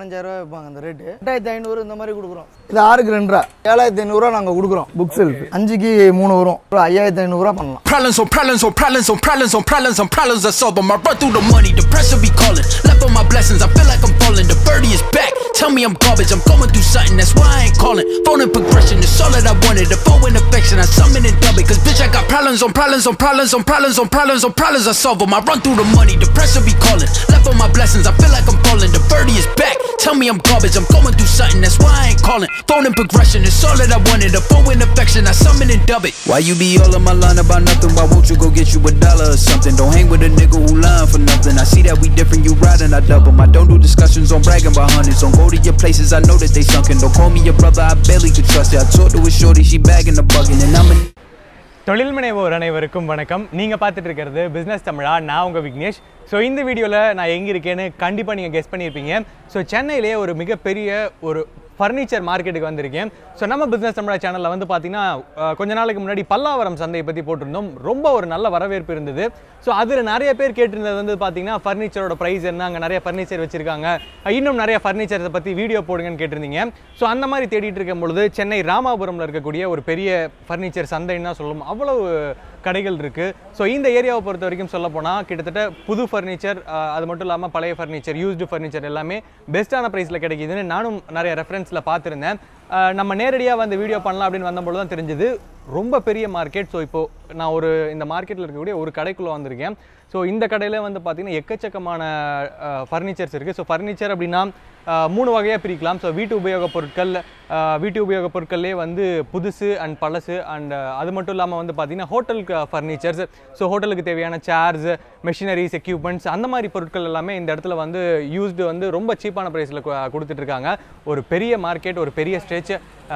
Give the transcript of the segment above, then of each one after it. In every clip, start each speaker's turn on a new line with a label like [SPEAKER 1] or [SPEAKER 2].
[SPEAKER 1] பதினஞ்சாயிரம் ரூபாய் வைப்பாங்க அந்த ரேட்டு எட்டாயிரத்தி ஐநூறு இந்த மாதிரி கொடுக்குறோம் இது ஆறுக்கு ரெண்டு ரூபா ஏழாயிரத்தி ஐநூறுரூவா நாங்கள் கொடுக்குறோம் புக் செல்ஃப் அஞ்சுக்கு மூணு வரும் ஒரு ஐயாயிரத்தி ஐநூறுரூவா பண்ணலாம்
[SPEAKER 2] Problems on problems on problems on problems on problems on problems I solve them. I run through the money, the pressure be calling. Left on my blessings, I feel like I'm falling. The birdie is back. Tell me I'm garbage, I'm going through something, that's why I ain't calling. Phone and progression, it's all that I wanted. The phone and affection, I summon and dub it. Cause bitch, I got problems on problems on problems on problems on problems on problems I solve them. I run through the money, the pressure be calling. Left on my blessings, I feel like I'm falling. The birdie is back. Tell me I'm garbage, I'm going through something, that's why I ain't calling. Phone and progression, it's all that I wanted. The phone and affection, I summon and dub it. Why you be all on my line about nothing? Why won't you go get you a dollar or something? Don't hang with a nigga who lying for nothing. I see that we different, you riding, I double. I don't do discussions on bragging about hundreds. Don't go to your places, I know that they sunken. Don't call me your brother, I barely could trust you. I talked to a shorty, she bagging the bugging, and I'm a
[SPEAKER 3] தொழில் முனைவோர் அனைவருக்கும் வணக்கம் நீங்கள் பார்த்துட்டு இருக்கிறது business தமிழா நான் உங்கள் விக்னேஷ் ஸோ இந்த வீடியோவில் நான் எங்கே இருக்கேன்னு கண்டிப்பாக நீங்கள் கெஸ் பண்ணியிருப்பீங்க ஸோ சென்னையிலேயே ஒரு மிகப்பெரிய ஒரு ஃபர்னிச்சர் மார்க்கெட்டுக்கு வந்திருக்கேன் ஸோ நம்ம பிஸ்னஸ் தமிழா சேனலில் வந்து பார்த்தீங்கன்னா அஹ், கொஞ்ச நாளுக்கு முன்னாடி பல்லாவரம் சந்தையை பற்றி போட்டிருந்தோம் ரொம்ப ஒரு நல்ல வரவேற்பு இருந்தது ஸோ அதில் நிறைய பேர் கேட்டிருந்தது வந்து பார்த்தீங்கன்னா ஃபர்னிச்சரோட ப்ரைஸ் என்ன அங்கே நிறைய ஃபர்னிச்சர் வச்சுருக்காங்க இன்னும் நிறைய ஃபர்னிச்சரை பற்றி வீடியோ போடுங்கன்னு கேட்டிருந்தீங்க ஸோ அந்த மாதிரி தேடிட்டு இருக்கும் பொழுது சென்னை ராமாபுரமில் இருக்கக்கூடிய ஒரு பெரிய ஃபர்னிச்சர் சந்தைன்னு தான் சொல்லணும் அவ்வளவு கடைகள் இருக்குது ஸோ இந்த ஏரியாவை பொறுத்த வரைக்கும் சொல்ல போனால் கிட்டத்தட்ட புது ஃபர்னிச்சர் அது மட்டும் இல்லாமல் பழைய ஃபர்னிச்சர் யூஸ்டு ஃபர்னிச்சர் எல்லாமே பெஸ்ட்டான ப்ரைஸில் கிடைக்குதுன்னு நானும் நிறைய ரெஃபரன்ஸில் பார்த்துருந்தேன் அஹ், நம்ம நேரடியாக வந்து வீடியோ பண்ணலாம் அப்படின்னு வந்தபோது தான் தெரிஞ்சது ரொம்ப பெரிய மார்க்கெட் ஸோ இப்போது நான் ஒரு இந்த மார்க்கெட்டில் இருக்கக்கூடிய ஒரு கடைக்குள்ளே வந்திருக்கேன் ஸோ இந்த கடையில் வந்து பார்த்தீங்கன்னா எக்கச்சக்கமான ஃபர்னிச்சர்ஸ் இருக்குது ஸோ ஃபர்னிச்சர் அப்படின்னா அஹ், மூணு வகையாக பிரிக்கலாம் ஸோ வீட்டு உபயோகப் பொருட்கள் அஹ், வீட்டு உபயோகப் பொருட்கள்லே வந்து புதுசு அண்ட் பழசு அண்ட் அது மட்டும் இல்லாமல் வந்து பார்த்தீங்கன்னா ஹோட்டலுக்கு ஃபர்னிச்சர்ஸ் ஸோ ஹோட்டலுக்கு தேவையான சேர்ஸ் மெஷினரிஸ் எக்யூப்மெண்ட்ஸ் அந்த மாதிரி பொருட்கள் எல்லாமே இந்த இடத்துல வந்து யூஸ்டு வந்து ரொம்ப சீப்பான ப்ரைஸில் கொடுத்துட்ருக்காங்க ஒரு பெரிய மார்க்கெட் ஒரு பெரிய ஸ்ட்ரெச்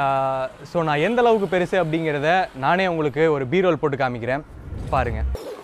[SPEAKER 3] ஸோ நான் எந்த அளவுக்கு பெருசு அப்படிங்கிறத நானே உங்களுக்கு ஒரு பீரோல் போட்டு காமிக்கிறேன் பாருங்கள்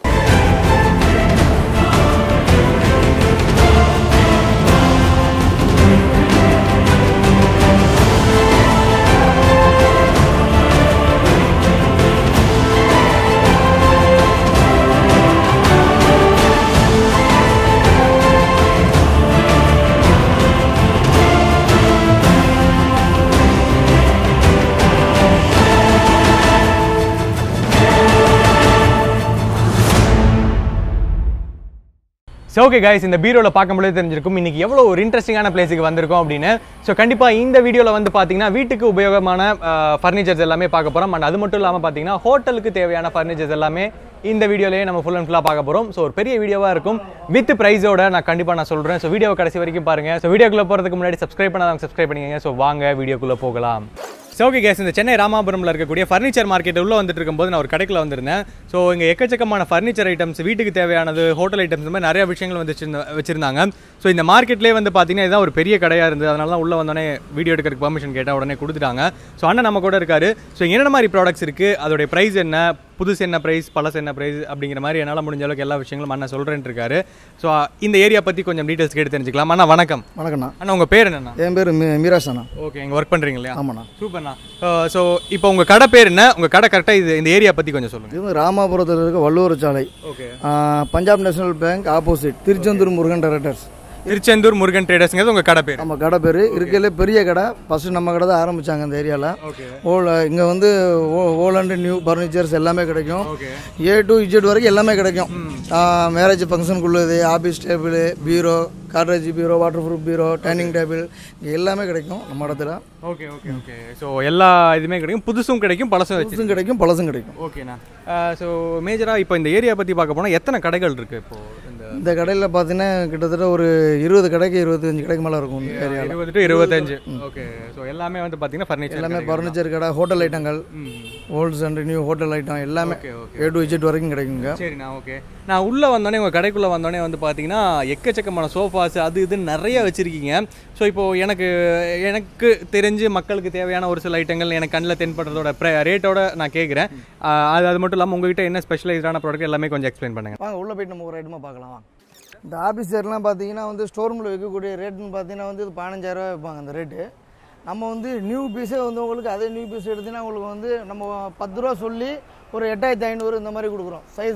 [SPEAKER 3] ஸோ ஓகே கைஸ் இந்த பீரோவில் பார்க்கும்போது தெரிஞ்சிருக்கும் இன்னைக்கு எவ்வளோ ஒரு இன்ட்ரெஸ்டிங்கான பிளேஸுக்கு வந்திருக்கோம் அப்படின்னு ஸோ கண்டிப்பாக இந்த வீடியோவில் வந்து பார்த்தீங்கன்னா வீட்டுக்கு உபயோகமான ஃபர்னிச்சர்ஸ் எல்லாமே பார்க்க போகிறோம் அண்ட் அது மட்டும் இல்லாமல் பார்த்தீங்கன்னா ஹோட்டலுக்கு தேவையான ஃபர்னிச்சர்ஸ் எல்லாமே இந்த வீடியோலேயே நம்ம ஃபுல் அண்ட் ஃபுல்லாக பார்க்க போகிறோம் ஸோ ஒரு பெரிய வீடியோவாக இருக்கும் வித் ப்ரைஸோட நான் கண்டிப்பாக நான் சொல்கிறேன் ஸோ வீடியோ கடைசி வரைக்கும் பாருங்கள் ஸோ வீடியோக்குள்ளே போகிறதுக்கு முன்னாடி சப்ஸ்கிரைப் பண்ணாதவங்க சப்ஸ்கிரைப் பண்ணிக்கங்க ஸோ வாங்க வீடியோக்குள்ளே போகலாம் ஸோ ஓகே கேஸ் இந்த சென்னை ராமாபுரமில் இருக்கக்கூடிய ஃபர்னிச்சர் மார்க்கெட் உள்ளே வந்துட்டு இருக்கும்போது நான் ஒரு கடைக்குள்ள வந்திருந்தேன் ஸோ இங்கே எக்கச்சக்கமான ஃபர்னிச்சர் ஐட்டம்ஸ் வீட்டுக்கு தேவையானது ஹோட்டல் ஐட்டம்ஸ் இந்த மாதிரி நிறைய விஷயங்கள் வந்து வச்சிருந்த- வச்சிருந்தாங்க ஸோ இந்த மார்க்கெட்லேயே வந்து பார்த்தீங்கன்னா இதான் ஒரு பெரிய கடையாக இருந்தது அதனால தான் உள்ளே வந்தோடனே வீடியோ எடுக்கிறதுக்கு பர்மிஷன் கேட்டால் உடனே கொடுத்துட்டாங்க ஸோ அண்ணன் நம்ம கூட இருக்காரு ஸோ என்னென்ன மாதிரி ப்ராடக்ட்ஸ் இருக்குது அதோடைய ப்ரைஸ் என்ன புதுசு என்ன ப்ரைஸ் பழசு என்ன ப்ரைஸ் அப்படிங்கிற மாதிரி என்னால் முடிஞ்ச அளவுக்கு எல்லா விஷயங்களும் அண்ணன் சொல்கிறேன்னு இருக்காரு ஸோ இந்த ஏரியா பற்றி கொஞ்சம் டீட்டெயில்ஸ் கேட்டு தெரிஞ்சுக்கலாம் அண்ணா வணக்கம்
[SPEAKER 1] வணக்கண்ணா
[SPEAKER 3] அண்ணா உங்கள் பேர் என்னண்ணா
[SPEAKER 1] என் பேர் மீ மீராஸ் அண்ணா
[SPEAKER 3] ஓகே இங்கே ஒர்க் பண்ணுறீங்க இல்லையா
[SPEAKER 1] ஆமாண்ணா
[SPEAKER 3] சூப்பர்ண்ணா ஸோ இப்போ உங்கள் கடை பேர் என்ன உங்கள் கடை கரெக்டாக இது இந்த ஏரியா பற்றி கொஞ்சம் சொல்லுங்கள்
[SPEAKER 1] இது வந்து ராமாபுரத்தில் இருக்க வள்ளுவர் சாலை
[SPEAKER 3] ஓகே
[SPEAKER 1] ஆ, Punjab national bank opposite Tiruchendur Murugan directors
[SPEAKER 3] Tiruchendur Murugan ட்ரேடர்ஸ்ங்கிறது உங்கள் கடை பேர்
[SPEAKER 1] நம்ம கடை பேர் இருக்கல பெரிய கடை ஃபர்ஸ்ட் நம்ம கடை தான் ஆரம்பிச்சாங்க இந்த ஏரியாவில்
[SPEAKER 3] ஓகே
[SPEAKER 1] ஓல் இங்கே வந்து ஓலண்டு நியூ ஃபர்னிச்சர்ஸ் எல்லாமே கிடைக்கும்
[SPEAKER 3] ஓகே
[SPEAKER 1] ஏ டு இஜெட் வரைக்கும் எல்லாமே கிடைக்கும் மேரேஜ் ஃபங்க்ஷனுக்குள்ளது office table bureau Godrej bureau waterproof bureau dining table எல்லாமே கிடைக்கும் நம்ம இடத்துல
[SPEAKER 3] ஓகே ஓகே ஓகே ஸோ எல்லா இதுவுமே கிடைக்கும் புதுசும் கிடைக்கும் பழசும் வச்சு
[SPEAKER 1] புதுசும் கிடைக்கும் பழசும் கிடைக்கும்
[SPEAKER 3] ஓகேண்ணா ஸோ மேஜராக இப்போ இந்த ஏரியா பற்றி பார்க்க போனால் எத்தனை கடைகள் இருக்குது இப்போ இந்த
[SPEAKER 1] இந்த கடையில் பார்த்தீங்கன்னா கிட்டத்தட்ட ஒரு இருபது கடைக்கு இருபத்தஞ்சு கடைக்கு மேலே இருக்கும் இந்த ஏரியாவில்
[SPEAKER 3] இருபது டு இருபத்தஞ்சு ஓகே ஸோ எல்லாமே வந்து பார்த்தீங்கன்னா ஃபர்னிச்சர்
[SPEAKER 1] எல்லாமே ஃபர்னிச்சர் கடை ஹோட்டல் ஐட்டங்கள் olds and new hotel item எல்லாமே
[SPEAKER 3] okay okay
[SPEAKER 1] A to Z வரைக்கும் கிடைக்குங்க
[SPEAKER 3] சரிண்ணா ஓகே நான் உள்ளே வந்தோடனே உங்கள் கடைக்குள்ளே வந்தோடனே வந்து பார்த்தீங்கன்னா எக்கச்சக்கமான சோஃபாஸ் அது இது நிறைய வச்சுருக்கீங்க ஸோ இப்போது எனக்கு எனக்கு தெரிஞ்சு மக்களுக்கு தேவையான ஒரு சில ஐட்டங்கள் எனக்கு கண்ணில் தென்படுறதோட ரேட்டோட நான் கேட்குறேன் அது அது மட்டும் இல்லாமல் உங்ககிட்ட என்ன ஸ்பெஷலைஸ்டான ப்ராடக்ட் எல்லாமே கொஞ்சம் எக்ஸ்பிளைன் பண்ணுங்கள்
[SPEAKER 1] வாங்க உள்ளே போயிட்டு நம்ம ஒரு ஐட்டமாக பார்க்கலாம் வாங்க இந்த ஆஃபீஸர்லாம் பார்த்தீங்கன்னா வந்து ஸ்டோர் ரூமில் வைக்கக்கூடிய ரேட்டுன்னு பார்த்தீங்கன்னா வந்து இது பதினஞ்சாயிரரூவா வைப்பாங்க அந்த ரேட்டு நம்ம வந்து நியூ பீஸே வந்து உங்களுக்கு அதே நியூ பீஸ் எடுத்தீங்கன்னா உங்களுக்கு வந்து நம்ம பத்து ரூபா சொல்லி ஒரு எட்டாயிரத்தி ஐநூறு இந்த மாதிரி கொடுக்குறோம் சைஸு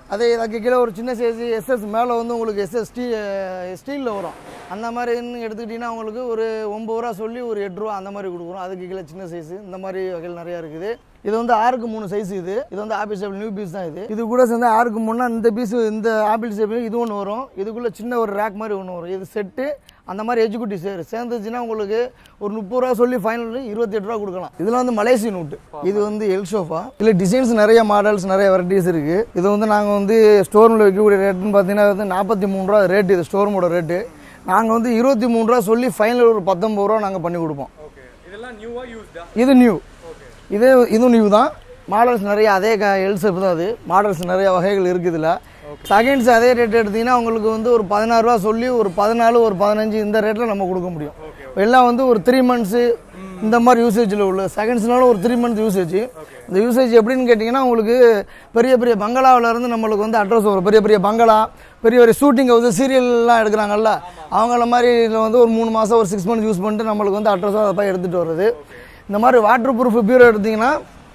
[SPEAKER 1] அதே அதுக்கு கீழே ஒரு சின்ன சைஸ் எஸ்எஸ் மேலே வந்து உங்களுக்கு எஸ்எஸ் ஸ்டீ ஸ்டீலில் வரும் அந்த மாதிரி எடுத்துக்கிட்டிங்கன்னா உங்களுக்கு ஒரு ஒம்பது ரூபா சொல்லி ஒரு எட்டு ரூபா அந்த மாதிரி கொடுக்குறோம் அதுக்கு கீழே சின்ன சைஸ் இந்த மாதிரி வகைகள் நிறையா இருக்குது இது வந்து ஆறுக்கு மூணு சைஸ் இது இது வந்து ஆப்பிள் ஷேப் நியூ பீஸ் தான் இது இது கூட சேர்ந்து ஆறுக்கு மூணுனா இந்த பீஸ் இந்த ஆப்பிள் ஷேப் இது ஒன்று வரும் இதுக்குள்ளே சின்ன ஒரு ரேக் மாதிரி ஒன்று வரும் இது செட்டு அந்த மாதிரி எஜுகுட்டி சேர் சேர்ந்துச்சுன்னா உங்களுக்கு ஒரு முப்பது ரூபா சொல்லி ஃபைனல் இருபத்தி எட்டு ரூபா கொடுக்கலாம் இதெல்லாம் வந்து மலேசிய நோட்டு இது வந்து எல் ஷோஃபா இதில் டிசைன்ஸ் நிறைய மாடல்ஸ் நிறைய வெரைட்டிஸ் இருக்குது இது வந்து நாங்கள் வந்து ஸ்டோர் ரூமில் வைக்கக்கூடிய ரேட்டுன்னு பார்த்தீங்கன்னா வந்து நாற்பத்தி மூணு ரூபா ரேட்டு இது ஸ்டோர் ரூமோட ரேட்டு நாங்கள் வந்து இருபத்தி மூணு ரூபா சொல்லி ஃபைனல் ஒரு பத்தொம்பது ரூபா நாங்கள் பண்ணி கொடுப்போம்
[SPEAKER 3] ஓகே இதெல்லாம் நியூவா யூஸ்டா
[SPEAKER 1] இது நியூ இது இதுவும் நியூ தான் மாடல்ஸ் நிறைய அதே எல் ஷேப் தான் அது மாடல்ஸ் நிறைய வகைகள் இருக்குது இதில் செகண்ட்ஸ் அதே ரேட் எடுத்தீங்கன்னா உங்களுக்கு வந்து ஒரு பதினாறு ரூபா சொல்லி ஒரு பதினாலு ஒரு பதினஞ்சு இந்த ரேட்டில் நம்ம கொடுக்க முடியும் எல்லாம் வந்து ஒரு த்ரீ மந்த்ஸு இந்த மாதிரி யூசேஜில் உள்ள செகண்ட்ஸ்னால ஒரு த்ரீ மந்த் யூசேஜ் இந்த யூசேஜ் எப்படின்னு கேட்டிங்கன்னா உங்களுக்கு பெரிய பெரிய பங்களாவுல இருந்து நம்மளுக்கு வந்து அட்ரஸ் வரும் பெரிய பெரிய பங்களா பெரிய பெரிய ஷூட்டிங் ஹவுஸ் சீரியல்லாம் எடுக்கிறாங்கல்ல அவங்கள மாதிரி இதில் வந்து ஒரு மூணு மாதம் ஒரு சிக்ஸ் மந்த் யூஸ் பண்ணிட்டு நம்மளுக்கு வந்து அட்ரஸாக அதை போய் எடுத்துகிட்டு வருது இந்த மாதிரி வாட்டர் ப்ரூஃப் பியூரோ எடுத்திங்கன்னா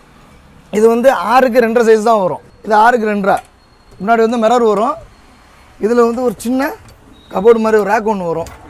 [SPEAKER 1] இது வந்து ஆறுக்கு ரெண்டரை சைஸ் தான் வரும் இது ஆறுக்கு ரெண்டரை முன்னாடி வந்து மிரர் வரும் இதில் வந்து ஒரு சின்ன கபோர்டு மாதிரி ஒரு ரேக் ஒன்று வரும்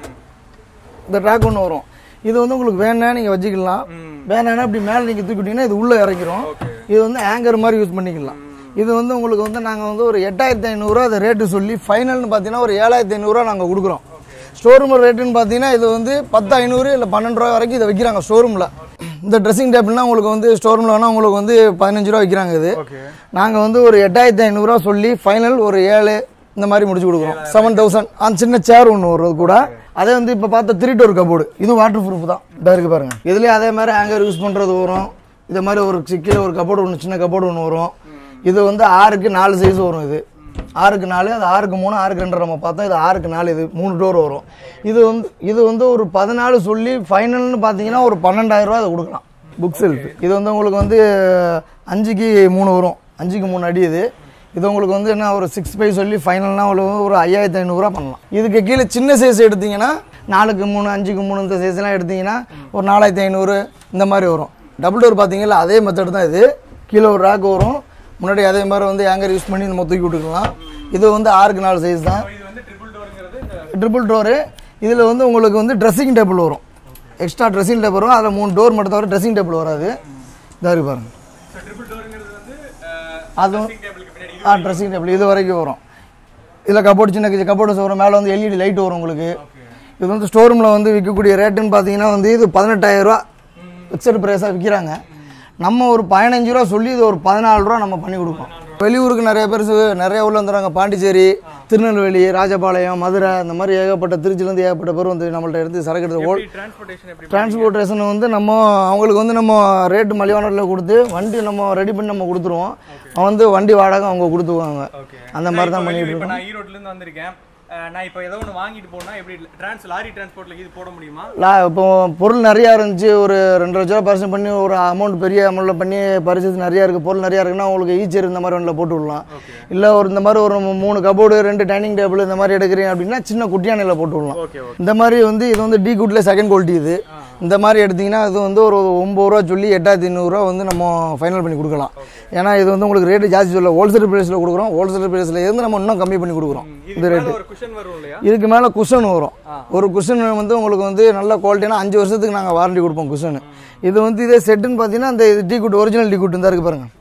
[SPEAKER 1] இந்த ரேக் ஒன்று வரும் இது வந்து உங்களுக்கு வேணா நீங்கள் வச்சுக்கலாம் வேணான்னா இப்படி மேலே நீங்கள் தூக்கிட்டீங்கன்னா இது உள்ளே இறங்கிரும் இது வந்து ஆங்கர் மாதிரி யூஸ் பண்ணிக்கலாம் இது வந்து உங்களுக்கு வந்து நாங்கள் வந்து ஒரு எட்டாயிரத்தி ஐநூறுரூவா அதை ரேட்டு சொல்லி ஃபைனல்னு பார்த்தீங்கன்னா ஒரு ஏழாயிரத்தி ஐநூறுரூவா நாங்கள் கொடுக்குறோம் ஸ்டோரூம் ரேட்டுன்னு பார்த்தீங்கன்னா இது வந்து பத்து ஐநூறு இல்லை பன்னெண்டு ரூபா வரைக்கும் இதை விற்கிறாங்க ஸ்டோரூமில் இந்த ட்ரெஸ்ஸிங் டேபிள்னா உங்களுக்கு வந்து ஸ்டோரூமில் வேணால் உங்களுக்கு வந்து பதினஞ்சு ரூபா விற்கிறாங்க இது
[SPEAKER 3] ஓகே
[SPEAKER 1] நாங்கள் வந்து ஒரு எட்டாயிரத்தி ஐநூறுரூவா சொல்லி ஃபைனல் ஒரு ஏழு இந்த மாதிரி முடிச்சு கொடுக்குறோம் செவன் தௌசண்ட் அந்த சின்ன சேர் ஒன்று வரும் கூட அதே வந்து இப்போ பார்த்த த்ரீ டோர் கபோர்டு இது வாட்டர் ப்ரூஃப் தான் இதாக இருக்கு பாருங்க இதுலேயே அதே மாதிரி ஹேங்கர் யூஸ் பண்ணுறது வரும் இதே மாதிரி ஒரு கீழே ஒரு கபோர்டு ஒன்று சின்ன கபோர்டு ஒன்று வரும் இது வந்து ஆறுக்கு நாலு சைஸ் வரும் இது ஆறுக்கு நாலு அது ஆறுக்கு மூணு ஆறுக்கு ரெண்டு நம்ம பார்த்தோம் இது ஆறுக்கு நாலு இது மூணு டோர் வரும் இது வந்து இது வந்து ஒரு பதினாலு சொல்லி ஃபைனல்னு பார்த்தீங்கன்னா ஒரு பன்னெண்டாயிரம் ரூபா அதை கொடுக்கலாம் புக் செல்ஃப் இது வந்து உங்களுக்கு வந்து அஞ்சுக்கு மூணு வரும் அஞ்சுக்கு மூணு அடி இது இது உங்களுக்கு வந்து என்ன ஒரு சிக்ஸ் ஃபைவ் சொல்லி ஃபைனல்னா உங்களுக்கு ஒரு ஐயாயிரத்தி ஐநூறுரூவா பண்ணலாம் இதுக்கு கீழே சின்ன சைஸ் எடுத்தீங்கன்னா நாலுக்கு மூணு அஞ்சுக்கு மூணு இந்த சைஸ்லாம் எடுத்தீங்கன்னா ஒரு நாலாயிரத்தி ஐநூறு இந்த மாதிரி வரும் டபுள் டோர் பார்த்தீங்களா அதே மெத்தட் தான் இது கீழே ஒரு ரேக் வரும் முன்னாடி அதே மாதிரி வந்து ஏங்கர் யூஸ் பண்ணி நம்ம தூக்கி விட்டுக்கலாம் இது வந்து ஆறுக்கு நாலு சைஸ் தான்
[SPEAKER 3] இது வந்து ட்ரிபிள் டோருங்கிறது இந்த
[SPEAKER 1] ட்ரிபிள் டோரு இதில் வந்து உங்களுக்கு வந்து ட்ரெஸ்ஸிங் டேபிள் வரும் எக்ஸ்ட்ரா ட்ரெஸ்ஸிங் டேபிள் வரும் அதில் மூணு டோர் மட்டும் தவிர ட்ரெஸ்ஸிங் டேபிள் வராது இதாக இருக்கு பாருங்க
[SPEAKER 3] ட்ரிபிள் டோருங்கிறது வந்து
[SPEAKER 1] அதுவும்
[SPEAKER 3] டேபிளுக்கு பின்னாடி
[SPEAKER 1] ஆ ட்ரெஸ்ஸிங் டேபிள் இது வரைக்கும் வரும் இதில் கபோர்டு சின்ன கபோர்டு வரும் மேலே வந்து எல்இடி லைட் வரும் உங்களுக்கு இது வந்து ஸ்டோர் ரூமில் வந்து விற்கக்கூடிய ரேட்டுன்னு பார்த்தீங்கன்னா வந்து இது பதினெட்டாயிரரூவா ஃபிக்ஸட் ப்ரைஸாக விற்கிறாங்க நம்ம ஒரு பதினஞ்சு ரூபா சொல்லி இது ஒரு பதினாலு ரூபா நம்ம பண்ணி கொடுப்போம் வெளியூருக்கு நிறைய பேர் சு- நிறைய ஊரில் வந்துடுறாங்க பாண்டிச்சேரி திருநெல்வேலி ராஜபாளையம் மதுரை இந்த மாதிரி ஏகப்பட்ட திருச்சிலேருந்து ஏகப்பட்ட பேர் வந்து நம்மள்ட்ட எடுத்து சரக்கு எடுத்து ஓ
[SPEAKER 3] டிரான்ஸ்போர்ட்டேஷன் எப்படி
[SPEAKER 1] டிரான்ஸ்போர்ட்டேஷன் வந்து நம்ம அவங்களுக்கு வந்து நம்ம ரேட்டு மலிவான ரேட்டில் கொடுத்து வண்டி நம்ம ரெடி பண்ணி நம்ம கொடுத்துருவோம் அவன் வந்து வண்டி வாடகை அவங்க கொடுத்துருவாங்க
[SPEAKER 3] ஓகே
[SPEAKER 1] அந்த மாதிரி தான் பண்ணிட்டு
[SPEAKER 3] இப்போ
[SPEAKER 1] இருக்கோம்
[SPEAKER 3] நான் ஈரோட்ல இருந்து வந்திருக்கேன் அஹ் நான் இப்போ ஏதோ ஒன்று வாங்கிட்டு போனா எப்படி டிரான்ஸ் லாரி டிரான்ஸ்போர்ட்ல இது போட முடியுமா
[SPEAKER 1] லா இப்போ பொருள் நிறையா இருந்துச்சு ஒரு ரெண்டு லட்ச ரூபா பரிசு பண்ணி ஒரு அமௌண்ட் பெரிய அமௌண்ட்டில் பண்ணி பரிசு நிறையா இருக்குது பொருள் நிறையா இருக்குன்னா உங்களுக்கு ஈச்சர் இந்த மாதிரி ஒன்றில் போட்டு விடலாம் இல்லை ஒரு இந்த மாதிரி ஒரு மூணு கபோர்டு ரெண்டு டைனிங் டேபிள் இந்த மாதிரி எடுக்கிறீங்க அப்படின்னா சின்ன குட்டியானையில் போட்டு விடலாம்
[SPEAKER 3] ஓகே ஓகே
[SPEAKER 1] இந்த மாதிரி வந்து இது வந்து டி குட்ல செகண்ட் குவாலிட்டி இது இந்த மாதிரி எடுத்தீங்கன்னா இது வந்து ஒரு ஒம்பது ரூபா சொல்லி எட்டாயிரத்தி ஐநூறுரூவா வந்து நம்ம ஃபைனல் பண்ணி கொடுக்கலாம் ஏன்னா இது வந்து உங்களுக்கு ரேட்டு ஜாஸ்தி சொல்ல ஹோல்சேல் ப்ரைஸில் கொடுக்குறோம் ஹோல்சேல் ப்ரைஸில் இருந்து நம்ம இன்னும் கம்மி பண்ணி கொடுக்குறோம்
[SPEAKER 3] இது
[SPEAKER 1] இந்த ரேட்டு
[SPEAKER 3] மேல ஒரு குஷன் வரும் இல்லையா
[SPEAKER 1] இதுக்கு மேலே குஷன் வரும் ஒரு குஷன் வந்து உங்களுக்கு வந்து நல்ல குவாலிட்டினா அஞ்சு வருஷத்துக்கு நாங்கள் வாரண்டி கொடுப்போம் குஷன் இது வந்து இதே செட்டுன்னு பார்த்தீங்கன்னா அந்த இது teak wood original teak wood தான் இருக்கு பாருங்க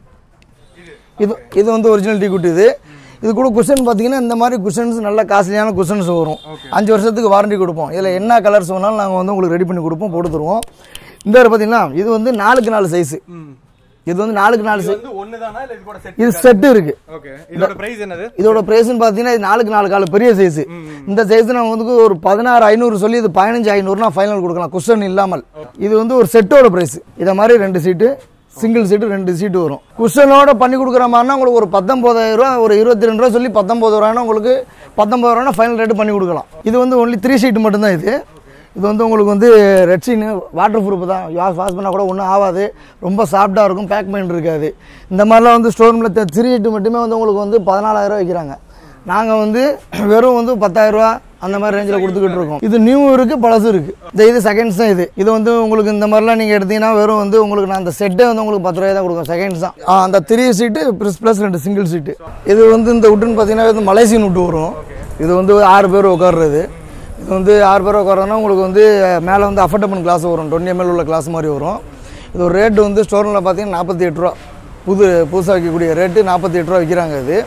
[SPEAKER 1] இது இது வந்து ஒரிஜினல் டீ குட் இது இது கூட குஷன் பார்த்தீங்கன்னா இந்த மாதிரி குஷன்ஸ் நல்ல காஸ்ட்லியான குஷன்ஸ் வரும் அஞ்சு வருஷத்துக்கு வாரண்டி கொடுப்போம் இதில் என்ன கலர்ஸ் வேணாலும் நாங்கள் வந்து உங்களுக்கு ரெடி பண்ணி கொடுப்போம் போட்டு தருவோம் இந்த ஒரு பார்த்தீங்கன்னா இது வந்து நாலுக்கு நாலு சைஸு
[SPEAKER 3] ம்
[SPEAKER 1] இது வந்து நாலுக்கு நாலு
[SPEAKER 3] இது
[SPEAKER 1] சைஸ்
[SPEAKER 3] வந்து ஒன்று தானா இல்லை இது கூட செட்
[SPEAKER 1] இது செட்டு இருக்குது
[SPEAKER 3] ஓகே இதோட பிரைஸ் என்னது
[SPEAKER 1] இதோட பிரைஸ்னு பார்த்தீங்கன்னா இது நாலுக்கு நாலு கால பெரிய சைஸ் இந்த சைஸ் நம்ம வந்து ஒரு பதினாறு ஐநூறு சொல்லி இது பதினஞ்சு ஐநூறுனா ஃபைனல் கொடுக்கலாம் குஷன் இல்லாமல் இது வந்து ஒரு செட்டோட பிரைஸ் இதை மாதிரி ரெண்டு சீட்டு சிங்கிள் சீட்டு ரெண்டு சீட்டு வரும் குஷனோட பண்ணி கொடுக்குற மாதிரினா உங்களுக்கு ஒரு பத்தொம்பதாயிரம் ரூபா ஒரு இருபத்தி ரெண்டு ரூபா சொல்லி பத்தொம்பது ரூபானா உங்களுக்கு பத்தொம்பது ரூபானா ஃபைனல் ரேட்டு பண்ணி கொடுக்கலாம் இது வந்து ஒன்லி த்ரீ சீட்டு மட்டும்தான் இது இது வந்து உங்களுக்கு வந்து ரெட்ஸின் வாட்டர் ப்ரூஃப் தான் வாஷ் வாஷ் பண்ணால் கூட ஒன்றும் ஆகாது ரொம்ப சாஃப்டாக இருக்கும் பேக் பண்ணி இருக்காது இந்த மாதிரிலாம் வந்து ஸ்டோர் ரூமில் த்ரீ எட்டு மட்டுமே வந்து உங்களுக்கு வந்து பதினாலாயிரம் விற்கிறாங்க நாங்கள் வந்து வெறும் வந்து பத்தாயிரரூவா அந்த மாதிரி ரேஞ்சில் கொடுத்துக்கிட்டு இருக்கோம் இது நியூ இருக்குது பழசு இருக்குது இந்த இது செகண்ட்ஸ் தான் இது இது வந்து உங்களுக்கு இந்த மாதிரிலாம் நீங்கள் எடுத்தீங்கன்னா வெறும் வந்து உங்களுக்கு நான் அந்த செட்டே வந்து உங்களுக்கு பத்து ரூபாய் தான் கொடுக்கும் செகண்ட்ஸ் தான் ஆ, அந்த த்ரீ சீட்டு ப்ளஸ் ப்ளஸ் ரெண்டு சிங்கிள் சீட்டு இது வந்து இந்த உட்டுன்னு பார்த்தீங்கன்னா இது மலேசியன் உட்டு வரும் இது வந்து ஆறு பேர் உட்கார்றது இது வந்து ஆறு பேர் உட்காரோன்னா உங்களுக்கு வந்து மேலே வந்து அஃபர்டபுள் கிளாஸ் வரும் டுவெண்ட்டி எம்எல் உள்ள கிளாஸ் மாதிரி வரும் இது ஒரு ரேட்டு வந்து ஸ்டோரில் பார்த்தீங்கன்னா நாற்பத்தி எட்டு ரூபா புது புதுசாக வைக்கக்கூடிய ரேட்டு நாற்பத்தி எட்டு ரூபா விற்கிறாங்க இது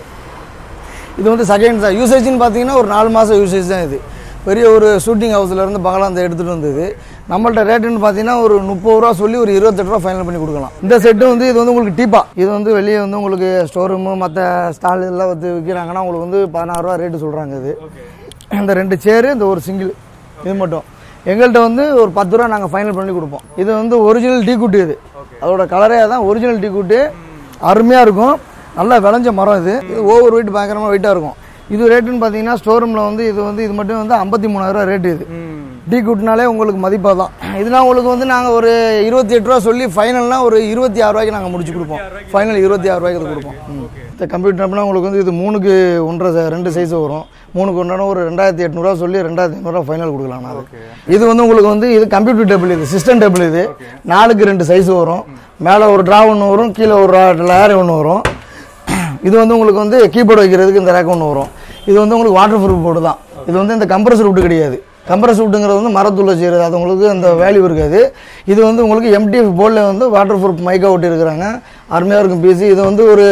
[SPEAKER 1] இது வந்து செகண்ட் தான் யூசேஜ்னு பார்த்தீங்கன்னா ஒரு நாலு மாதம் யூசேஜ் தான் இது பெரிய ஒரு ஷூட்டிங் ஹவுஸ்லேருந்து பங்களாந்து எடுத்துகிட்டு வந்தது நம்மள்ட்ட ரேட்டுன்னு பார்த்தீங்கன்னா ஒரு முப்பது ரூபா சொல்லி ஒரு இருபத்தெட்டு ரூபா ஃபைனல் பண்ணி கொடுக்கலாம் இந்த செட்டு வந்து இது வந்து உங்களுக்கு டீப்பா இது வந்து வெளியே வந்து உங்களுக்கு ஸ்டோர் ரூமு மற்ற ஸ்டால் எல்லாம் வந்து விற்கிறாங்கன்னா உங்களுக்கு வந்து பதினாறு ரூபா ரேட்டு சொல்கிறாங்க இது இந்த ரெண்டு சேரு இந்த ஒரு சிங்கிள் இது மட்டும் எங்கள்கிட்ட வந்து ஒரு பத்து ரூபா நாங்கள் ஃபைனல் பண்ணி கொடுப்போம் இது வந்து ஒரிஜினல் டீ குட்டு இது அதோட கலரே தான் ஒரிஜினல் டீ குட்டு அருமையாக இருக்கும் நல்லா விளைஞ்ச மரம் இது இது ஓவர் வெயிட் பயங்கரமாக வெயிட்டாக இருக்கும் இது ரேட்டுன்னு பார்த்தீங்கன்னா ஸ்டோர் ரூமில் வந்து இது வந்து இது மட்டும் வந்து ஐம்பத்தி மூணாயிரம் ரேட்டு இது டீ குட்னாலே உங்களுக்கு மதிப்பாக தான் இதெல்லாம் உங்களுக்கு வந்து நாங்கள் ஒரு இருபத்தி எட்டு ரூபா சொல்லி ஃபைனல்னா ஒரு இருபத்தி ஆறு ரூபாய்க்கு நாங்கள் முடிச்சு கொடுப்போம் ஃபைனல் இருபத்தி ஆறு ரூபாய்க்கு இது கொடுப்போம் ம். இந்த கம்ப்யூட்டர் அப்படின்னா உங்களுக்கு வந்து இது மூணுக்கு ஒன்றரை ச- ரெண்டு சைஸ் வரும் மூணுக்கு ஒன்றான ஒரு ரெண்டாயிரத்தி எட்நூறுவா சொல்லி ரெண்டாயிரத்தி ஐநூறுரூவா ஃபைனல் கொடுக்கலாம் நான் அது இது வந்து உங்களுக்கு வந்து இது கம்ப்யூட்டர் டேபிள் இது சிஸ்டம் டேபிள் இது நாலுக்கு ரெண்டு சைஸ் வரும் மேலே ஒரு ட்ரா ஒன்று வரும் கீழே ஒரு லேர் ஒன்று வரும் இது வந்து உங்களுக்கு வந்து கீபோர்டு வைக்கிறதுக்கு இந்த ரேக் ஒன்று வரும் இது வந்து உங்களுக்கு வாட்டர் ப்ரூஃப் போர்டு தான் இது வந்து இந்த கம்ப்ரஸர் விட்டு கிடையாது கம்ப்ரஸர் விட்டுங்கிறது வந்து மரத்தூளை செய்கிறது அது உங்களுக்கு அந்த வேல்யூ இருக்காது இது வந்து உங்களுக்கு எம்டிஎஃப் போர்டில் வந்து வாட்டர் ப்ரூஃப் மைக்கா ஒட்டி இருக்கிறாங்க அருமையாக இருக்கும் பிசி இது வந்து ஒரு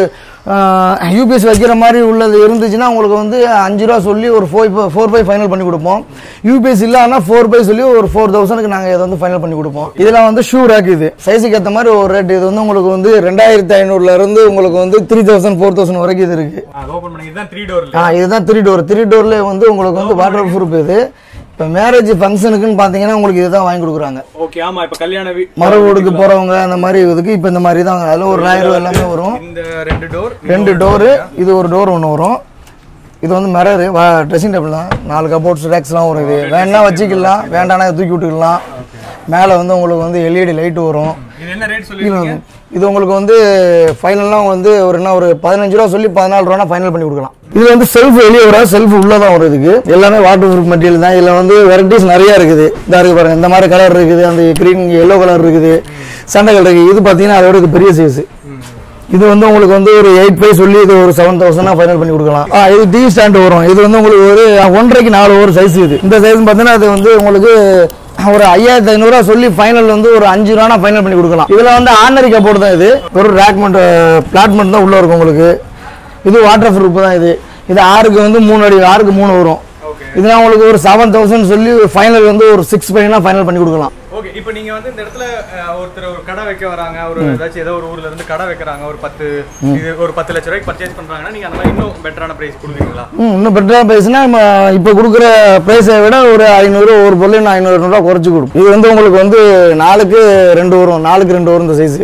[SPEAKER 1] யூபிஎஸ் வைக்கிற மாதிரி உள்ளது இருந்துச்சுன்னா உங்களுக்கு வந்து அஞ்சு ரூபா சொல்லி ஒரு ஃபோர் ஃபோர் பை ஃபைனல் பண்ணி கொடுப்போம் யூபிஎஸ் இல்லைன்னா ஃபோர் பை சொல்லி ஒரு ஃபோர் தௌசண்ட்க்கு நாங்கள் இதை வந்து ஃபைனல் பண்ணி கொடுப்போம் இதெல்லாம் வந்து ஷூ ரேக் இது சைஸுக்கு ஏற்ற மாதிரி ஒரு ரேட் இது வந்து உங்களுக்கு வந்து ரெண்டாயிரத்தி ஐநூறுல இருந்து உங்களுக்கு வந்து த்ரீ தௌசண்ட் ஃபோர் தௌசண்ட் வரைக்கும் இது இருக்குது
[SPEAKER 3] ஓபன் பண்ணி இதுதான் த்ரீ டோர்
[SPEAKER 1] ஆ இதுதான் த்ரீ டோர் த்ரீ டோர்ல வந்து உங்களுக்கு வந்து வாட்டர் ப்ரூஃப் இது இப்போ மேரேஜ் ஃபங்க்ஷனுக்குன்னு பார்த்தீங்கன்னா உங்களுக்கு இதுதான் வாங்கி கொடுக்குறாங்க
[SPEAKER 3] ஓகே ஆமா இப்ப கல்யாண வீ-
[SPEAKER 1] மரபோடுக்கு போகிறவங்க அந்த மாதிரி இதுக்கு இப்போ இந்த மாதிரி தான் அதில் ஒரு ஆயிரம் ரூபா எல்லாமே வரும்
[SPEAKER 3] இந்த ரெண்டு டோர்
[SPEAKER 1] ரெண்டு டோரு இது ஒரு டோர் ஒன்று வரும் இது வந்து மிரரு ட்ரெஸ்ஸிங் டேபிள் தான் நாலு கபோர்ட்ஸ் ரேக்ஸ்லாம் வரும் இது வேணா வச்சுக்கலாம் வேண்டாம்னா தூக்கி விட்டுக்கலாம் மேலே வந்து உங்களுக்கு வந்து எல்இடி லைட் வரும்
[SPEAKER 3] இது என்ன ரேட் சொல்லி
[SPEAKER 1] கீழே வந்து இது உங்களுக்கு வந்து ஃபைனல்லாம் வந்து ஒரு என்ன ஒரு பதினஞ்சு ரூபா சொல்லி பதினாலு ரூபா ஃபைனல் பண்ணி கொடுக்கலாம் இது வந்து செல்ஃப் வெளியே வர செல்ஃப் உள்ள தான் வரும் இதுக்கு எல்லாமே வாட்டர் ப்ரூஃப் மெட்டீரியல் தான் இதில் வந்து வெரைட்டிஸ் நிறைய இருக்குது இதா இருக்கு பாருங்க இந்த மாதிரி கலர் இருக்குது அந்த க்ரீன் எல்லோ கலர் இருக்குது சண்டை கலர் இருக்குது இது பார்த்தீங்கன்னா அதோட இது பெரிய சைஸ் இது வந்து உங்களுக்கு வந்து ஒரு எயிட் ஃபைவ் சொல்லி இது ஒரு செவன் தௌசண்ட் ஃபைனல் பண்ணி கொடுக்கலாம் ஆ இது டி ஸ்டாண்ட் வரும் இது வந்து உங்களுக்கு ஒரு ஒன்றரைக்கு நாலு ஒரு சைஸ் இது இந்த சைஸ் பார்த்தீங்கன்னா அது வந்து உங்களுக்கு ஒரு ஐயாயிரத்தி ஐநூறுரூவா சொல்லி ஃபைனல் வந்து ஒரு அஞ்சு ரூபா ஃபைனல் பண்ணி கொடுக்கலாம் இதில் வந்து ஆர்டினரி கப்போர்டு தான் இது ஒரு ரேக் மட்டும் பிளாட் மட்டும் தான் உள்ளே இருக்கும் உங்களுக்கு இது வாட்டர் ப்ரூஃப் தான் இது இது ஆறுக்கு வந்து மூணு அடி ஆறுக்கு மூணு வரும் இதெல்லாம் உங்களுக்கு ஒரு செவன் தௌசண்ட் சொல்லி ஃபைனல் வந்து ஒரு சிக்ஸ் ஃபைவ்னா ஃபைனல் பண்ணி கொடுக்கலாம்
[SPEAKER 3] ஓகே இப்போ நீங்க வந்து இந்த இடத்துல அஹ், ஒருத்தர் ஒரு கடை வைக்க வராங்க ஒரு ஏதாச்சும் ஏதோ ஒரு ஊர்ல இருந்து கடை வைக்கிறாங்க ஒரு பத்து இது ஒரு பத்து லட்ச ரூபாய்க்கு பர்ச்சேஸ் பண்றாங்கன்னா நீங்க அந்த மாதிரி இன்னும் பெட்டரான பிரைஸ் கொடுக்குறீங்களா
[SPEAKER 1] ம் இன்னும் பெட்டராக பேசுனா நம்ம இப்போ கொடுக்குற ப்ரைஸை விட ஒரு ஐநூறு ஒரு பொருள் நான் ஐநூறு ரூபா குறைச்சி கொடுக்கும் இது வந்து உங்களுக்கு வந்து நாலுக்கு ரெண்டு வரும் நாலுக்கு ரெண்டு வரும் இந்த சைஸு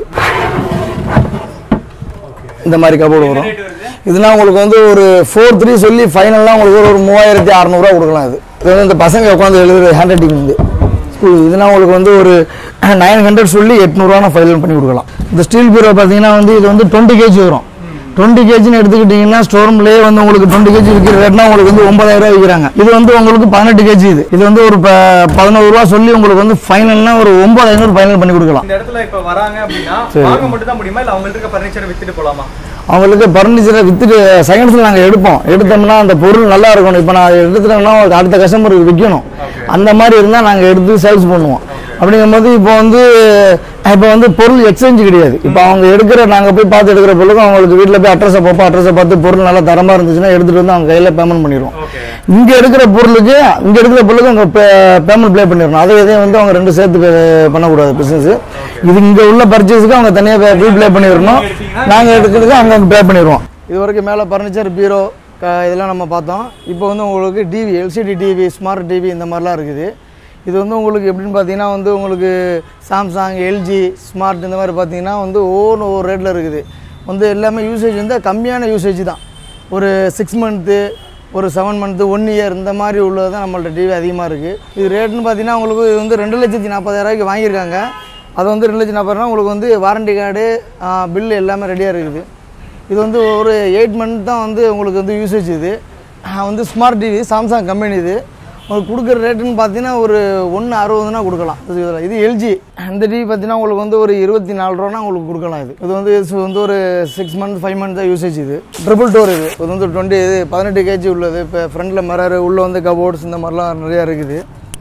[SPEAKER 1] இந்த மாதிரி கபோர்டு வரும்
[SPEAKER 3] ரேட் வருது
[SPEAKER 1] இதெல்லாம் உங்களுக்கு வந்து ஒரு ஃபோர் த்ரீ சொல்லி ஃபைனல்லாம் உங்களுக்கு ஒரு மூவாயிரத்தி அறநூறுவா கொடுக்கலாம் இது இது வந்து இந்த பசங்க உட்காந்து எழுதுற ஹேண்ட் ரைட்டிங் வந்து ஸ்கூல் இதெல்லாம் உங்களுக்கு வந்து ஒரு நைன் ஹண்ட்ரட் சொல்லி எட்நூறுவா நான் ஃபைனல் பண்ணி கொடுக்கலாம் இந்த ஸ்டீல் பீரோ பார்த்தீங்கன்னா வந்து இது வந்து டுவெண்ட்டி கேஜி வரும் டுவெண்ட்டி கேஜின்னு எடுத்துக்கிட்டிங்கன்னா ஸ்டோரூம்லேயே வந்து உங்களுக்கு டுவெண்ட்டி கேஜி விற்கிற ரேட்னா உங்களுக்கு வந்து ஒன்பதாயிரம் ரூபாய் விற்கிறாங்க இது வந்து உங்களுக்கு பதினெட்டு கேஜி இது இது வந்து ஒரு ப- பதினோரு ரூபா சொல்லி உங்களுக்கு வந்து ஃபைனல்னா ஒரு ஒன்பது ஐநூறு ஃபைனல் பண்ணி கொடுக்கலாம்
[SPEAKER 3] இந்த இடத்துல இப்ப வராங்க அப்படின்னா வாங்க மட்டும் தான் முடியுமா இல்ல அவங்கள்ட்ட இருக்க ஃபர்னிச்சரை வித்துட்டு போலாமா
[SPEAKER 1] அவங்களுக்கு பர்னிச்சரை வித்துட்டு செகண்ட்ஸில் நாங்கள் எடுப்போம் எடுத்தோம்னா அந்த பொருள் நல்லா இருக்கணும் இப்போ நான் எடுத்துட்டோம்னா அடுத்த கஸ்டமருக்கு விற்கணும் அந்த மாதிரி இருந்தால் நாங்கள் எடுத்து சேல்ஸ் பண்ணுவோம் அப்படிங்கும்போது இப்போ வந்து இப்போ வந்து பொருள் எக்ஸ்சேஞ்ச் கிடையாது இப்போ அவங்க எடுக்கிற நாங்கள் போய் பார்த்து எடுக்கிற பொருளுக்கு அவங்களுக்கு வீட்டில் போய் அட்ரஸை பார்ப்போம் அட்ரஸை பார்த்து பொருள் நல்லா தரமாக இருந்துச்சுன்னா எடுத்துகிட்டு வந்து அவங்க கையில் பேமெண்ட் பண்ணிடுவோம்
[SPEAKER 3] ஓகே
[SPEAKER 1] இங்கே எடுக்கிற பொருளுக்கு இங்கே எடுக்கிற பொருளுக்கு அவங்க பேமெண்ட் ப்ளே பண்ணிடணும் அதை இதையும் வந்து அவங்க ரெண்டு சேர்த்து pay பண்ணக்கூடாது பிஸ்னஸ் இது இங்கே உள்ள பர்ச்சேஸுக்கு அவங்க தனியாக பில் ப்ளே பண்ணிடணும் நாங்கள் எடுக்கிறதுக்கு அவங்க பே பண்ணிடுவோம் இது வரைக்கும் மேலே ஃபர்னிச்சர் பீரோ இதெல்லாம் நம்ம பார்த்தோம் இப்போ வந்து உங்களுக்கு TV LCD TV smart TV இந்த மாதிரிலாம் இருக்குது இது வந்து உங்களுக்கு எப்படின்னு பார்த்தீங்கன்னா வந்து உங்களுக்கு சாம்சங் எல்ஜி ஸ்மார்ட் இந்த மாதிரி பார்த்தீங்கன்னா வந்து ஒவ்வொரு ஒவ்வொரு ரேட்டில் இருக்குது வந்து எல்லாமே யூசேஜ் வந்து கம்மியான யூசேஜ் தான் ஒரு சிக்ஸ் மந்த்து ஒரு செவன் மந்த்து ஒன் இயர் இந்த மாதிரி உள்ளது தான் நம்மள்ட்ட டிவி அதிகமாக இருக்குது இது ரேட்டுன்னு பார்த்தீங்கன்னா உங்களுக்கு இது வந்து ரெண்டு லட்சத்தி நாற்பதாயிரரூவாய்க்கு வாங்கியிருக்காங்க அது வந்து ரெண்டு லட்சத்தி நாற்பதாயிரம் உங்களுக்கு வந்து வாரண்டி கார்டு பில் எல்லாமே ரெடியாக இருக்குது இது வந்து ஒரு எயிட் மந்த் தான் வந்து உங்களுக்கு வந்து யூசேஜ் இது ஆஹ் வந்து ஸ்மார்ட் டிவி சாம்சங் கம்பெனி இது உங்களுக்கு கொடுக்குற ரேட்டுன்னு பார்த்தீங்கன்னா ஒரு ஒன்று அறுபதுனா கொடுக்கலாம் இது இதுல. இது எல்ஜி இந்த டிவி பார்த்தீங்கன்னா உங்களுக்கு வந்து ஒரு இருபத்தி நாலு ரூபானா உங்களுக்கு கொடுக்கலாம் இது இது வந்து இது வந்து ஒரு சிக்ஸ் மந்த் ஃபைவ் மந்த் தான் யூசேஜ் இது ட்ரிபிள் டோர் இது இது வந்து டுவெண்ட்டி இது பதினெட்டு கேஜி உள்ளது இப்போ ஃப்ரண்ட்டில் மிரர் உள்ளே வந்து கபோர்ட்ஸ் இந்த மாதிரிலாம் நிறையா இருக்குது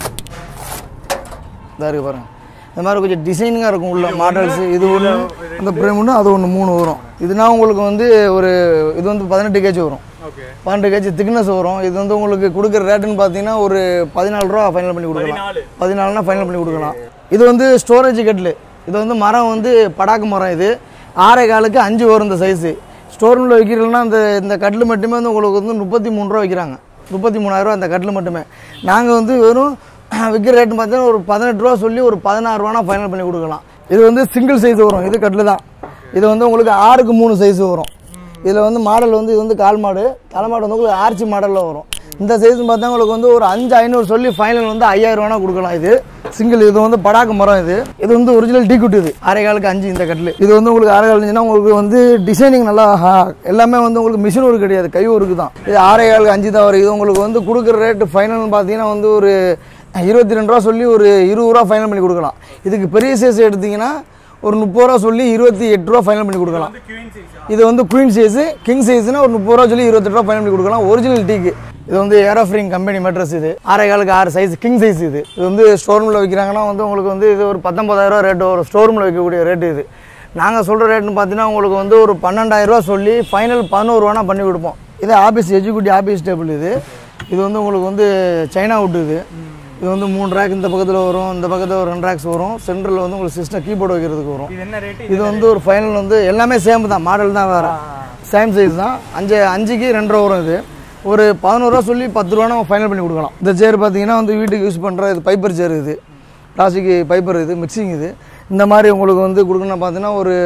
[SPEAKER 1] இதாக இருக்குது பாருங்க இந்த மாதிரி கொஞ்சம் டிசைனிங்காக இருக்கும் உள்ள மாடல்ஸ் இது ஒன்று அந்த பிரேம் ஒன்று அது ஒன்று மூணு வரும் இதுனா உங்களுக்கு வந்து ஒரு இது வந்து பதினெட்டு கேஜி வரும்
[SPEAKER 3] ஓகே
[SPEAKER 1] பன்னெண்டு கேஜி திக்னஸ் வரும் இது வந்து உங்களுக்கு கொடுக்குற ரேட்டுன்னு பார்த்தீங்கன்னா ஒரு பதினாலு ரூபா ஃபைனல் பண்ணி கொடுக்கலாம் பதினாலுனா ஃபைனல் பண்ணி கொடுக்கலாம் இது வந்து ஸ்டோரேஜ் கட்டில் இது வந்து மரம் வந்து படாக்கு மரம் இது ஆறே காலுக்கு அஞ்சு வரும் இந்த சைஸு ஸ்டோர் ரூமில் வைக்கிறீங்கன்னா இந்த இந்த கட்டில் மட்டுமே வந்து உங்களுக்கு வந்து முப்பத்தி மூணு ரூபா வைக்கிறாங்க முப்பத்தி மூணாயிரரூவா அந்த கட்டில் மட்டுமே நாங்கள் வந்து வெறும் விற்கிற ரேட்டுன்னு பார்த்தீங்கன்னா ஒரு பதினெட்டு ரூபா சொல்லி ஒரு பதினாறு ரூபானா ஃபைனல் பண்ணி கொடுக்கலாம் இது வந்து சிங்கிள் சைஸ் வரும் இது கட்டில் தான் இது வந்து உங்களுக்கு ஆறுக்கு மூணு சைஸ் வரும் இதில் வந்து மாடல் வந்து இது வந்து கால் மாடு தலை மாடு வந்து உங்களுக்கு ஆர்ச்சி மாடலில் வரும் இந்த சைஸ்னு பார்த்தா உங்களுக்கு வந்து ஒரு அஞ்சு ஐநூறு சொல்லி ஃபைனல் வந்து ஐயாயிரம் ரூபா கொடுக்கலாம் இது சிங்கிள் இது வந்து படாக்கு மரம் இது இது வந்து ஒரிஜினல் டீ குட்டு இது அரை காலுக்கு அஞ்சு இந்த கட்டில் இது வந்து உங்களுக்கு அரை காலுச்சுன்னா உங்களுக்கு வந்து டிசைனிங் நல்லா ஹா- எல்லாமே வந்து உங்களுக்கு மிஷின் ஒர்க் கிடையாது கை ஒர்க்கு தான் இது ஆறே காலுக்கு அஞ்சு தான் வரும் இது உங்களுக்கு வந்து கொடுக்குற ரேட்டு ஃபைனல்னு பார்த்தீங்கன்னா வந்து ஒரு இருபத்தி ரெண்டு ரூபா சொல்லி ஒரு இருபது ரூபா ஃபைனல் பண்ணி கொடுக்கலாம் இதுக்கு பெரிய சைஸ் எடுத்தீங்கன்னா ஒரு முப்பது ரூபா சொல்லி இருபத்தி எட்டு ரூபா ஃபைனல் பண்ணி கொடுக்கலாம் இது வந்து குயின் சைஸ் கிங் சைஸ்னா ஒரு முப்பது ரூபா சொல்லி இருபத்தெட்டு ரூபா ஃபைனல் பண்ணி கொடுக்கலாம் ஒரிஜினல் டீக்கு இது வந்து ஏரோஃப்ரிங் கம்பெனி மெட்ரஸ் இது ஆறே காலுக்கு ஆறு சைஸ் கிங் சைஸ் இது இது வந்து ஸ்டோர் ரூமில் வைக்கிறாங்கன்னா வந்து உங்களுக்கு வந்து இது ஒரு பத்தொன்பதாயிரம் ரூபா ரேட்டு ஒரு ஸ்டோர் ரூமில் வைக்கக்கூடிய ரேட்டு இது நாங்கள் சொல்கிற ரேட்டுன்னு பார்த்தீங்கன்னா உங்களுக்கு வந்து ஒரு பன்னெண்டாயிரம் ரூபா சொல்லி ஃபைனல் பதினோரு ரூபானா பண்ணி கொடுப்போம் இது ஆஃபீஸ் எஜுகூட்டிவ் ஆஃபீஸ் டேபிள் இது இது வந்து உங்களுக்கு வந்து சைனா வுட் இது இது வந்து மூணு ரேக் இந்த பக்கத்தில் வரும் இந்த பக்கத்தில் ஒரு ரெண்டு ரேக்ஸ் வரும் சென்டரில் வந்து உங்களுக்கு சிஸ்டம் கீபோர்டு வைக்கிறதுக்கு வரும்
[SPEAKER 3] இது என்ன ரேட்டு
[SPEAKER 1] இது வந்து ஒரு ஃபைனல் வந்து எல்லாமே சேம் தான் மாடல் தான் வேறு சேம் சைஸ் தான் அஞ்சு அஞ்சுக்கு ரெண்டு ரூபா வரும் இது ஒரு பதினோரு ரூபா சொல்லி பத்து ரூபா நம்ம ஃபைனல் பண்ணி கொடுக்கலாம் இந்த சேர் பார்த்தீங்கன்னா வந்து வீட்டுக்கு யூஸ் பண்ணுற இது பைப்பர் சேர் இது பிளாஸ்டிக் பைப்பர் இது மிக்சிங் இது இந்த மாதிரி உங்களுக்கு வந்து கொடுக்கணும் பார்த்தீங்கன்னா ஒரு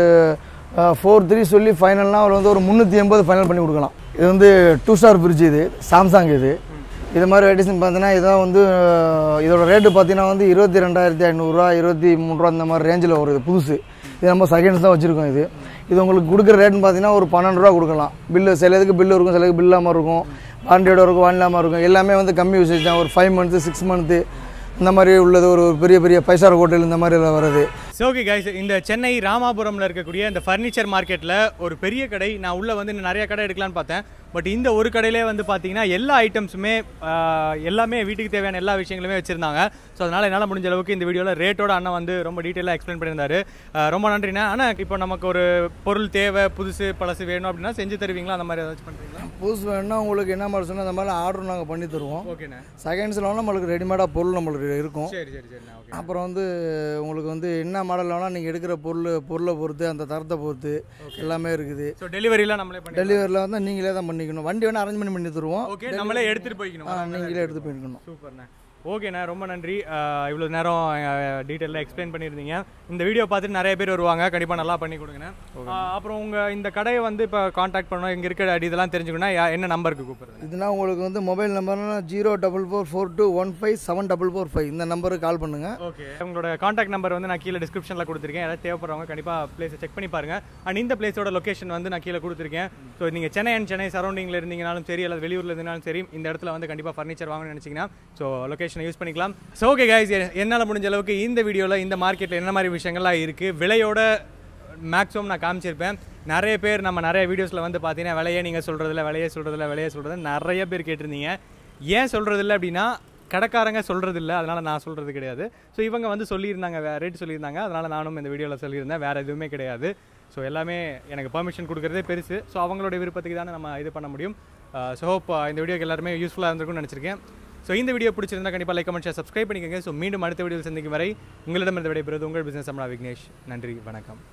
[SPEAKER 1] ஃபோர் த்ரீ சொல்லி ஃபைனல்னால் அவர் வந்து ஒரு முந்நூற்றி எண்பது ஃபைனல் பண்ணி கொடுக்கலாம் இது வந்து டூ ஸ்டார் ஃப்ரிட்ஜ் இது சாம்சங் இது இது மாதிரி வெரைட்டிஸ்னு பார்த்தீங்கன்னா இதான் வந்து அஹ், இதோட ரேட்டு பார்த்தீங்கன்னா வந்து இருபத்தி ரெண்டாயிரத்தி ஐநூறுரூவா இருபத்தி மூணு ரூபா இந்த மாதிரி ரேஞ்சில் வரும் இது புதுசு இது நம்ம செகண்ட்ஸ் தான் வச்சுருக்கோம் இது இது உங்களுக்கு கொடுக்குற ரேட்டுன்னு பார்த்தீங்கன்னா ஒரு பன்னெண்டு ரூபா கொடுக்கலாம் பில்லு சில இதுக்கு பில்லு இருக்கும் சில இதுக்கு பில் இல்லாமல் இருக்கும் வாரண்டியோட இருக்கும் வான் இல்லாமல் இருக்கும் எல்லாமே வந்து கம்மி யூசேஜ் தான் ஒரு ஃபைவ் மந்த்து சிக்ஸ் மந்த்து இந்த மாதிரி உள்ளது ஒரு ஒரு பெரிய பெரிய பைசார் ஹோட்டல் இந்த மாதிரி எல்லாம் வருது
[SPEAKER 3] ஸோ ஓகே கைஸ் இந்த சென்னை ராமாபுரம்ல இருக்கக்கூடிய இந்த ஃபர்னிச்சர் மார்க்கெட்டில் ஒரு பெரிய கடை நான் உள்ள வந்து இன்னும் நிறைய கடை எடுக்கலாம்னு பார்த்தேன் பட் இந்த ஒரு கடையிலே வந்து பார்த்தீங்கன்னா எல்லா ஐட்டம்ஸுமே எல்லாமே வீட்டுக்கு தேவையான எல்லா விஷயங்களுமே வச்சிருந்தாங்க ஸோ அதனால என்னால் முடிஞ்ச அளவுக்கு இந்த வீடியோவில் ரேட்டோட அண்ணன் வந்து ரொம்ப டீட்டெயிலாக எக்ஸ்பிளைன் பண்ணியிருந்தாரு அஹ் ரொம்ப நன்றிண்ணா ஆனால் இப்போ நமக்கு ஒரு பொருள் தேவை புதுசு பழசு வேணும் அப்படின்னா செஞ்சு தருவீங்களா அந்த மாதிரி ஏதாச்சும் பண்ணுறீங்களா
[SPEAKER 1] புதுசு வேணும்னா உங்களுக்கு என்ன மாதிரி சொன்னால் அந்த மாதிரி ஆர்டர் நாங்கள் பண்ணி தருவோம்
[SPEAKER 3] ஓகேண்ணா
[SPEAKER 1] செகண்ட்ஸில் வேணால் நம்மளுக்கு ரெடிமேடாக பொருள் நம்மளுக்கு இருக்கும்
[SPEAKER 3] சரி சரி சரிண்ணா ஓகே
[SPEAKER 1] அப்புறம் வந்து உங்களுக்கு வந்து என்ன மாடல் வேணால் நீங்கள் எடுக்கிற பொருள் பொருளை பொறுத்து அந்த தரத்தை பொறுத்து எல்லாமே இருக்குது
[SPEAKER 3] ஸோ டெலிவரிலாம் நம்மளே பண்ணி
[SPEAKER 1] டெலிவரியில் வந்து நீங்களே தான் பண்ணிக்கணும் வண்டி வேணால் அரேஞ்ச்மெண்ட் பண்ணி தருவோம்
[SPEAKER 3] ஓகே நம்மளே எடுத்துகிட்டு போய்க்கணும்
[SPEAKER 1] ஆ, நீங்களே எடுத்து போய்க்கணும்
[SPEAKER 3] சூப்பர்ண்ணே ஓகேண்ணா ரொம்ப நன்றி இவ்வளோ நேரம் டீட்டெயிலாக எக்ஸ்பிளைன் பண்ணியிருந்தீங்க இந்த வீடியோ பார்த்துட்டு நிறைய பேர் வருவாங்க கண்டிப்பாக நல்லா பண்ணி கொடுங்கண்ணே அஹ், அப்புறம் உங்கள் இந்த கடையை வந்து இப்போ காண்டாக்ட் பண்ணணும் இங்கே இருக்க இதெல்லாம் தெரிஞ்சுக்கணும்னா யா- என்ன நம்பருக்கு கூப்பிடுறது
[SPEAKER 1] இதுனா உங்களுக்கு வந்து மொபைல் நம்பர்னா zero double four four two one five seven double four five இந்த நம்பருக்கு கால் பண்ணுங்கள்
[SPEAKER 3] ஓகே உங்களோட காண்டாக்ட் நம்பர் வந்து நான் கீழே டிஸ்கிரிப்ஷனில் கொடுத்துருக்கேன் யாராவது தேவைப்படுறவங்க கண்டிப்பாக பிளேஸை செக் பண்ணி பாருங்க அண்ட் இந்த பிளேஸோட லொகேஷன் வந்து நான் கீழே கொடுத்துருக்கேன் ஸோ நீங்கள் சென்னை அண்ட் சென்னை சரௌண்டிங்கில் இருந்தீங்கனாலும் சரி அல்லது வெளியூரில் இருந்தாலும் சரி இந்த இடத்துல வந்து கண்டிப்பாக ஃபர்னிச்சர் வாங்கணும்னு நினச்சிங்கன்னா ஸோ லொகேஷனை யூஸ் பண்ணிக்கலாம் ஸோ ஓகே கைஸ் என்னால் முடிஞ்ச அளவுக்கு இந்த வீடியோவில் இந்த மார்க்கெட்டில் என்ன மாதிரி விஷயங்கள்லாம் இருக்குது விலையோட மேக்ஸிமம் நான் காமிச்சிருப்பேன் நிறைய பேர் நம்ம நிறைய வீடியோஸில் வந்து பார்த்தீங்கன்னா விலையே நீங்கள் சொல்கிறதில்ல விலையே சொல்கிறதில்ல விலையே சொல்கிறது நிறைய பேர் கேட்டிருந்தீங்க ஏன் சொல்கிறதில்ல அப்படின்னா கடைக்காரங்க சொல்கிறது இல்லை அதனால் நான் சொல்கிறது கிடையாது ஸோ இவங்க வந்து சொல்லியிருந்தாங்க ரேட் சொல்லியிருந்தாங்க அதனால் நானும் இந்த வீடியோவில் சொல்லியிருந்தேன் வேறு எதுவுமே கிடையாது ஸோ எல்லாமே எனக்கு பெர்மிஷன் கொடுக்குறதே பெருசு ஸோ அவங்களோட விருப்பத்துக்கு தானே நம்ம இது பண்ண முடியும் ஸோ ஹோப் இந்த வீடியோக்கு எல்லாருமே யூஸ்ஃபுல்லாக இருந்திருக்கும்னு நினச்சிருக்கேன் ஸோ இந்த வீடியோ பிடிச்சிருந்தா கண்டிப்பாக லைக் கமெண்ட் ஷேர் சப்ஸ்கிரைப் பண்ணிக்கோங்க ஸோ மீண்டும் அடுத்த வீடியோவில் சந்திக்கும் வரை உங்களிடம் இந்த விடைபெறுவது உங்கள் பிஸ்னஸ் அம்மா விக்னேஷ் நன்றி வணக்கம்